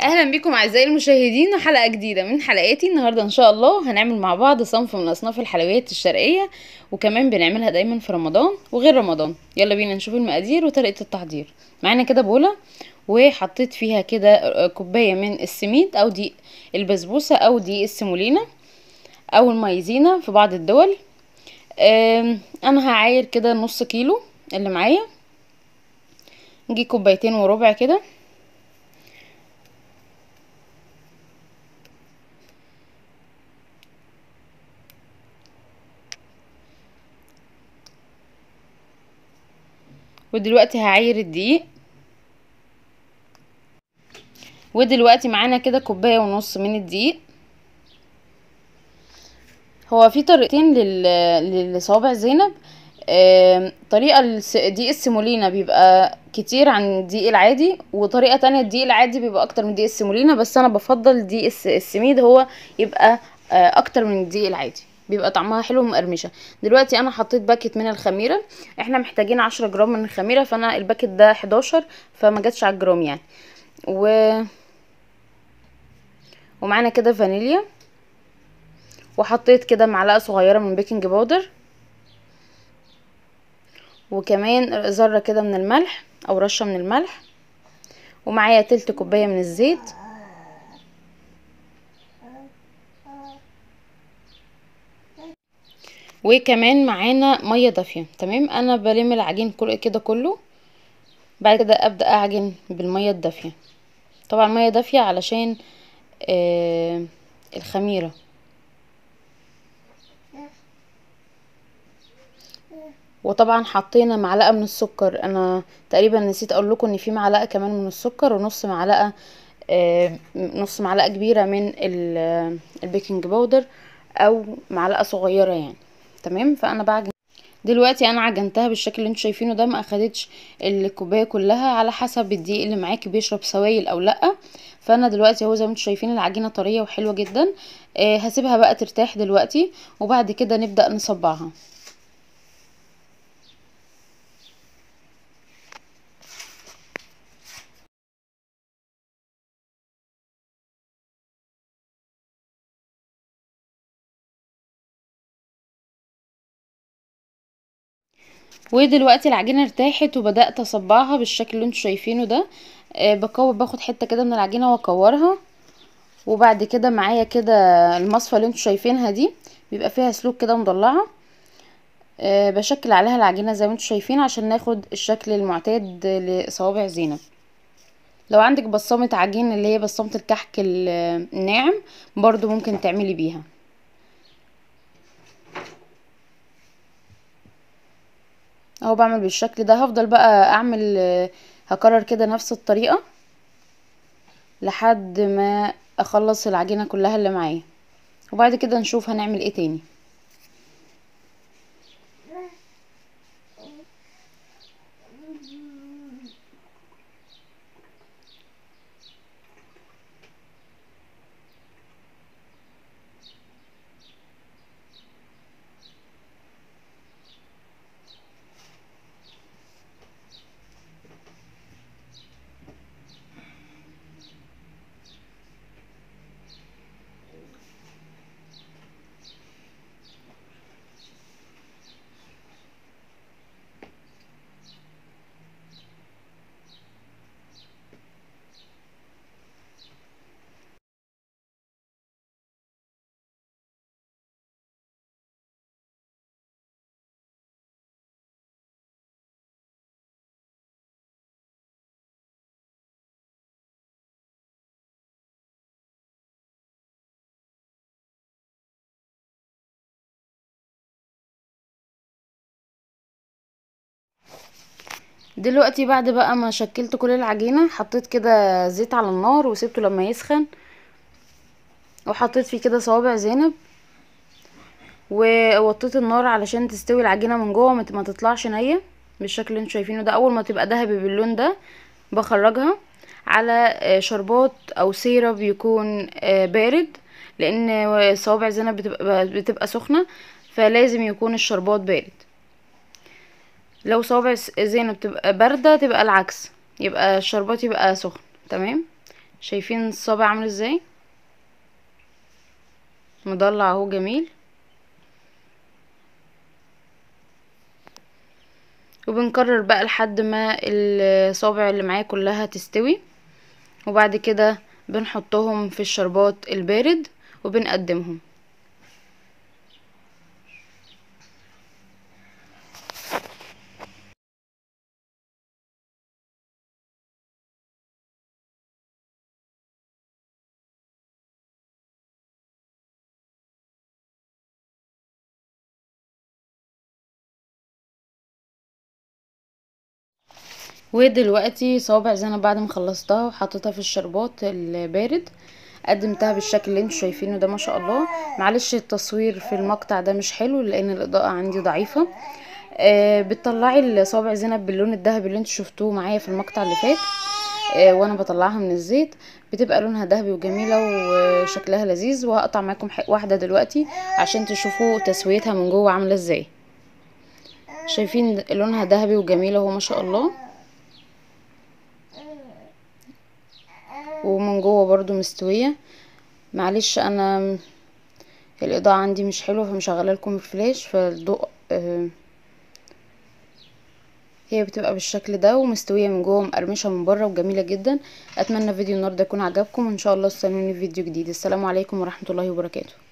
اهلا بكم اعزائي المشاهدين وحلقه جديده من حلقاتي النهارده ان شاء الله هنعمل مع بعض صنف من اصناف الحلويات الشرقيه وكمان بنعملها دايما في رمضان وغير رمضان يلا بينا نشوف المقادير وطريقه التحضير معانا كده بوله وحطيت فيها كده كوبايه من السميد او دي البسبوسه او دي السيمولينا او المايزينا في بعض الدول انا هعاير كده نص كيلو اللي معايا نجي كوبايتين وربع كده ودلوقتي هعاير الدقيق ودلوقتي معانا كده كوبايه ونص من الدقيق هو في طريقتين لصوابع زينب آه طريقه دقيق السيمولينا بيبقى كتير عن الدقيق العادي وطريقه تانية الدقيق العادي بيبقى اكتر من دقيق السيمولينا بس انا بفضل دقيق السميد هو يبقى آه اكتر من الدقيق العادي بيبقى طعمها حلو ومقرمشه دلوقتي انا حطيت باكت من الخميره احنا محتاجين عشرة جرام من الخميره فانا الباكت ده حداشر فما جاتش على الجرام يعني و ومعانا كده فانيليا وحطيت كده معلقه صغيره من بيكنج باودر وكمان ذره كده من الملح او رشه من الملح ومعايا تلت كوبايه من الزيت وكمان معانا ميه دافيه تمام انا بلم العجين كل كده كله بعد كده ابدا اعجن بالميه الدافيه طبعا ميه دافيه علشان آه الخميره وطبعا حطينا معلقه من السكر انا تقريبا نسيت اقول لكم ان في معلقه كمان من السكر ونص معلقه آه نص معلقه كبيره من البيكنج باودر او معلقه صغيره يعني تمام فانا بعجن دلوقتي انا عجنتها بالشكل اللي انتوا شايفينه ده ما اخدتش الكوبايه كلها على حسب الدقيق اللي معاكي بيشرب سوائل او لا فانا دلوقتي اهو زي ما انتوا شايفين العجينه طريه وحلوه جدا آه هسيبها بقى ترتاح دلوقتي وبعد كده نبدا نصبعها ودلوقتي العجينه ارتاحت وبدات اصبعها بالشكل اللي انتوا شايفينه ده أه بكور باخد حته كده من العجينه واكورها وبعد كده معايا كده المصفى اللي انتوا شايفينها دي بيبقى فيها سلوك كده مضلعه أه بشكل عليها العجينه زي ما انتوا شايفين عشان ناخد الشكل المعتاد لصوابع زينب لو عندك بصامه عجين اللي هي بصامه الكحك الناعم برضو ممكن تعملي بيها اهو بعمل بالشكل ده هفضل بقى اعمل هكرر كده نفس الطريقة لحد ما اخلص العجينة كلها اللي معايا وبعد كده نشوف هنعمل ايه تاني دلوقتي بعد بقى ما شكلت كل العجينه حطيت كده زيت على النار وسبته لما يسخن وحطيت فيه كده صوابع زينب ووطيت النار علشان تستوي العجينه من جوه ما تطلعش نيه بالشكل اللي انتوا شايفينه ده اول ما تبقى ذهبي باللون ده بخرجها على شربات او سيرب يكون بارد لان صوابع زينب بتبقى بتبقى سخنه فلازم يكون الشربات بارد لو صوابع زينب تبقى باردة تبقى العكس يبقى الشربات يبقى سخن تمام شايفين الصابع عامل ازاي مضلع اهو جميل وبنكرر بقى لحد ما الصوابع اللي معايا كلها تستوي وبعد كده بنحطهم في الشربات البارد وبنقدمهم ودلوقتي صوابع زينب بعد ما خلصتها وحطيتها في الشربات البارد قدمتها بالشكل اللي انتوا شايفينه ده ما شاء الله معلش التصوير في المقطع ده مش حلو لان الاضاءه عندي ضعيفه آه بتطلعي صوابع زينب باللون الذهبي اللي انتوا شفتوه معايا في المقطع اللي فات آه وانا بطلعها من الزيت بتبقى لونها ذهبي وجميله وشكلها لذيذ وهقطع معاكم واحده دلوقتي عشان تشوفوا تسويتها من جوه عامله ازاي شايفين لونها ذهبي وجميله اهو ما شاء الله ومن جوه برضو مستويه معلش انا الاضاءه عندي مش حلوه فمشغله لكم الفلاش فالضوء آه هي بتبقى بالشكل ده ومستويه من جوه مقرمشه من بره وجميله جدا اتمنى فيديو النهارده يكون عجبكم وان شاء الله استنوني في فيديو جديد السلام عليكم ورحمه الله وبركاته